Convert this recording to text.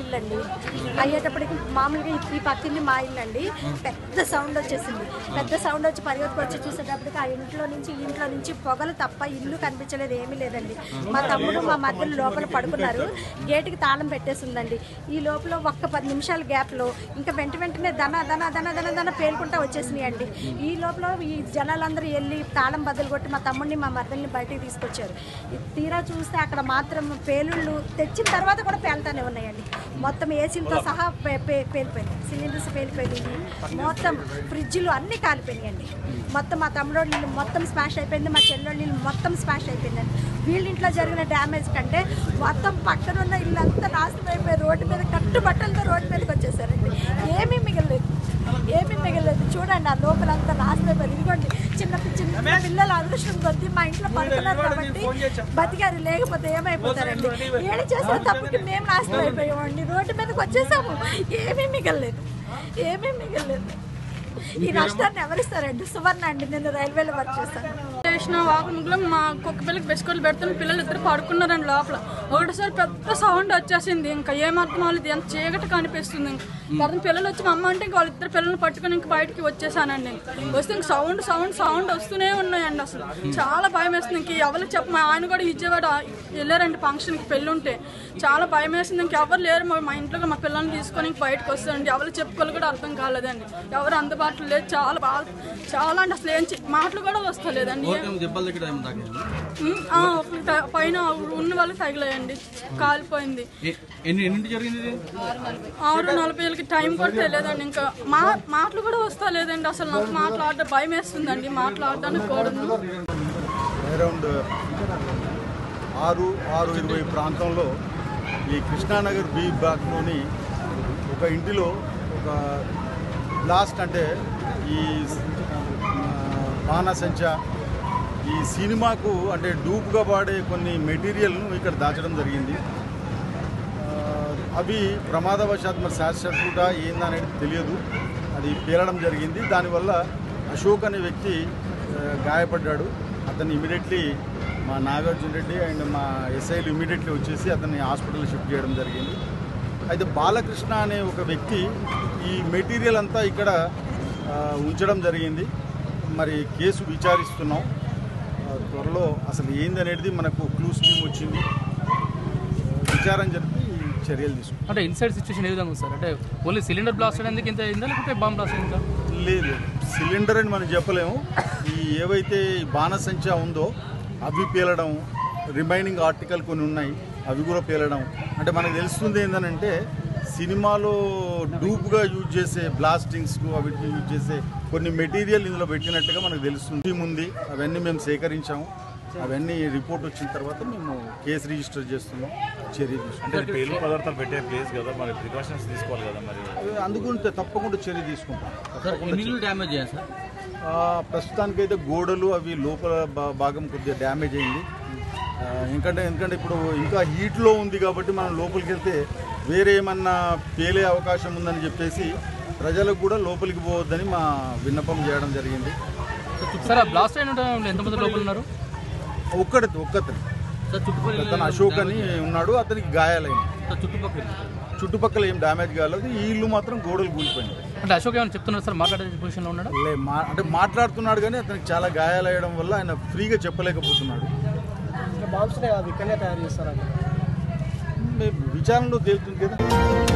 ఇల్లు అండి అయ్యేటప్పటికి మామూలుగా ఈ- ఈ పక్కింది మా ఇల్లు అండి పెద్ద సౌండ్ వచ్చేసింది పెద్ద సౌండ్ వచ్చి పరిగెత్తుకు వచ్చి చూసేటప్పటికి ఆ ఇంట్లో నుంచి ఈ ఇంట్లో నుంచి పొగలు తప్ప ఇల్లు కనిపించలేదు ఏమీ లేదండి మా తమ్ముడు మా మధ్యలో లోపల పడుకున్నారు గేటుకి తాళం పెట్టేసిందండి ఈ లోపల ఒక్క పది నిమిషాల గ్యాప్లో ఇంకా వెంట వెంటనే దన దన దన దన దన పేలుకుంటా వచ్చేసినాయి అండి ఈ లోపల ఈ జనాలందరూ వెళ్ళి తాళం బదులు కొట్టి మా తమ్ముడిని మా మద్దల్ని బయటికి తీసుకొచ్చారు ఈ తీరా చూస్తే అక్కడ మాత్రం పేలుళ్ళు తెచ్చిన తర్వాత కూడా పేలుతానే ఉన్నాయండి మొత్తం ఏసీలతో సహా పే- పే- పేలిపోయినాయి సిలిండర్స్ పేలిపోయినాయి మొత్తం ఫ్రిడ్జ్లు అన్నీ కాలిపోయినాయండి మొత్తం మా తమ్ముడోళ్ళ ఇల్లు మొత్తం స్మాష్ అయిపోయింది మా చెల్లెళ్ళ ఇల్లు మొత్తం స్మాష్ అయిపోయిందండి వీళ్ళ ఇంట్లో జరిగిన డ్యామేజ్ కంటే మొత్తం పక్కన ఉన్న ఇల్లు అంతా నాశనం అయిపోయి రోడ్డు మీద కట్టు బట్టలతో రోడ్డు మీదకి వచ్చేసారండి ఏమీ మిగలలేదు ఏమీ మిగలలేదు చూడండి ఆ లోపల అంతా నాశనం అయిపోయింది ఇదిగోండి చిన్న చిన్న పిల్లల అదృష్టం కొద్ది మా ఇంట్లో పడుకున్నారు కాబట్టి బతికారు లేకపోతే ఏమైపోతారండి ఏడు చేసే తప్పుకి మేము నాశనం అయిపోయామండి రోడ్డు మీదకి వచ్చేసాము ఏమీ మిగలలేదు ఏమీ మిగలలేదు ఈ నష్టాన్ని ఎవరిస్తారండి సువర్ణ అండి నేను రైల్వేలో వర్క్ చేస్తాను చేసిన వాకుముగ్గులో మా కుక్క పిల్లకి బిస్కెట్లు పెడుతున్న పిల్లలు ఇద్దరు పడుకున్నారండి లోపల ఒకటిసారి పెద్ద సౌండ్ వచ్చేసింది ఇంకా ఏమర్థం అవ్వలేదు ఎంత చీకటి కనిపిస్తుంది ఇంకా తర్వాత పిల్లలు వచ్చి మా అమ్మ అంటే ఇంక వాళ్ళిద్దరు పిల్లల్ని పట్టుకుని ఇంక బయటికి వచ్చేసానండి వస్తే ఇంక సౌండ్ సౌండ్ సౌండ్ వస్తూనే ఉన్నాయండి అసలు చాలా భయం వేస్తుంది ఇంక ఎవరికి చెప్ప మా ఆయన కూడా విజయవాడ వెళ్ళారండి ఫంక్షన్కి పెళ్ళి ఉంటే చాలా భయం వేసింది ఇంక ఎవరు లేరు మా మా ఇంట్లో మా పిల్లల్ని తీసుకొని ఇంక బయటకు వస్తారండి ఎవరు చెప్పుకోవాలి కూడా అర్థం కాలేదండి ఎవరు అందుబాటులో లేదు చాలా బాగా చాలా అంటే అసలు ఏం చె- మాటలు కూడా వస్తలేదండి దెబ్బలు దగ్గర ఏమైనా తాకిందా? ఉమ్, ఆ, ఒకరికి త- పైన ఉన్న వాళ్ళకి తగిలాయండి కాలిపోయింది ఎ- ఎన్ని ఎన్నింటి జరిగింది ఇది ఆరు నలభై ఏళ్ళకి టైం కూడా తెలియదండి ఇంకా మా మాటలు కూడా వస్తా లేదండి అసలు నాకు మాట్లాడడం భయం వేస్తుందండి మాట్లాడడానికి కూడా అరౌండ్ ఆరు ఆరు ఇరవై ప్రాంతంలో ఈ కృష్ణానగర్ బి బ్లాక్లోని ఒక ఇంటిలో ఒక బ్లాస్ట్ అంటే ఈ ఆ, బాణసంచ ఈ సినిమాకు అంటే డూప్గా వాడే కొన్ని మెటీరియల్ను ఇక్కడ దాచడం జరిగింది ఆ, అవి ప్రమాదవశాత్ మరి శాశ్వత ఏందనేది తెలియదు అది పేలడం జరిగింది దానివల్ల అశోక్ అనే వ్యక్తి ఆ, గాయపడ్డాడు అతన్ని ఇమీడియట్లీ మా నాగార్జున రెడ్డి అండ్ మా ఎస్ఐలు ఇమీడియట్లీ వచ్చేసి అతన్ని హాస్పిటల్ షిఫ్ట్ చేయడం జరిగింది అయితే బాలకృష్ణ అనే ఒక వ్యక్తి ఈ మెటీరియల్ అంతా ఇక్కడ ఆ, ఉంచడం జరిగింది మరి కేసు విచారిస్తున్నాం ఆ, త్వరలో అసలు ఏందనేది మనకు క్లూస్ టీమ్ వచ్చింది విచారం జరిపి చర్యలు తీసుకుంటాం అంటే ఇన్సైడ్ సిచ్యువేషన్ ఏ విధంగా ఉంది సార్ అంటే ఓన్లీ సిలిండర్ బ్లాస్ట్ ఎందుకు ఇంత అయిందా లేకపోతే బాంబ్ బ్లాస్ట్ అయిందా లేదు సిలిండర్ అని మనం చెప్పలేము ఈ ఏవైతే ఈ బాణసంచా ఉందో అవి పేలడం రిమైనింగ్ ఆర్టికల్ కొన్ని ఉన్నాయి అవి కూడా పేలడం అంటే మనకు తెలుస్తుంది ఏంటంటే సినిమాలో డూప్గా యూజ్ చేసే బ్లాస్టింగ్స్ అవిటిని యూజ్ చేసే కొన్ని మెటీరియల్ ఇందులో పెట్టినట్టుగా మనకు తెలుస్తుంది టీం ఉంది అవన్నీ మేము సేకరించాము అవన్నీ రిపోర్ట్ వచ్చిన తర్వాత మేము కేసు రిజిస్టర్ చేస్తున్నాం చర్య తీసుకుంటాం అంటే పేలు పదార్థాలు పెట్టే ప్లేస్ కదా మరి ప్రికాషన్స్ తీసుకోవాలి కదా మరి అందుకుంటే తప్పకుండా చర్య తీసుకుంటాం సార్ ఎన్ని ఇల్లు డ్యామేజ్ అయ్యాయి సార్ ఆ, ప్రస్తుతానికైతే గోడలు అవి లోపల భా- భాగం కొద్దిగా డ్యామేజ్ అయింది ఆ, ఎందుకంటే ఎందుకంటే ఇప్పుడు ఇంకా హీట్లో ఉంది కాబట్టి మనం లోపలికి వెళ్తే వేరే ఏమన్నా పేలే అవకాశం ఉందని చెప్పేసి ప్రజలకు కూడా లోపలికి పోవద్దని మా విన్నపం చేయడం జరిగింది సార్ ఆ బ్లాస్ట్ అయిన టైంలో ఎంతమంది లోపల ఉన్నారు ఒక్కడి ఒక్కతని సార్ చుట్టుపక్కల అతను అశోక్ అని ఉన్నాడు అతనికి గాయాలైంది సార్ చుట్టుపక్కల చుట్టుపక్కల ఏం డ్యామేజ్ కాలేదు ఈ ఇల్లు మాత్రం గోడలు కూలిపోయింది అంటే అశోక్ ఏమైనా చెప్తున్నారు సార్ మాట్లాడే పొజిషన్లో ఉన్నాడా లే మా అంటే మాట్లాడుతున్నాడు కానీ అతనికి చాలా గాయాలయ్యడం వల్ల ఆయన ఫ్రీగా చెప్పలేకపోతున్నాడు బాంబ్స్ అవి ఇక్కడనే తయారు చేస్తారు విచారణలో తేలుతుంది కదా